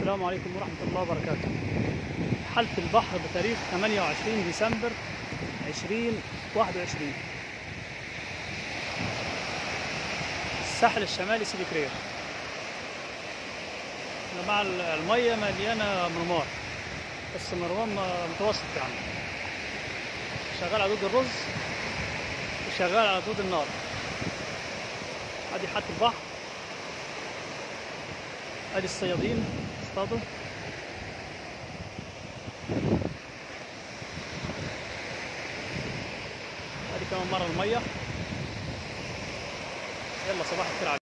السلام عليكم ورحمة الله وبركاته حالة البحر بتاريخ 28 ديسمبر 2021 الساحل الشمالي سيدي كرير يا جماعة المية مليانة مرمار بس مرمار متوسط يعني شغال على دود الرز وشغال على دود النار ادي حالة البحر ادي الصيادين اصطادوا ادي كمان مرة المية يلا صباح الخير عليكم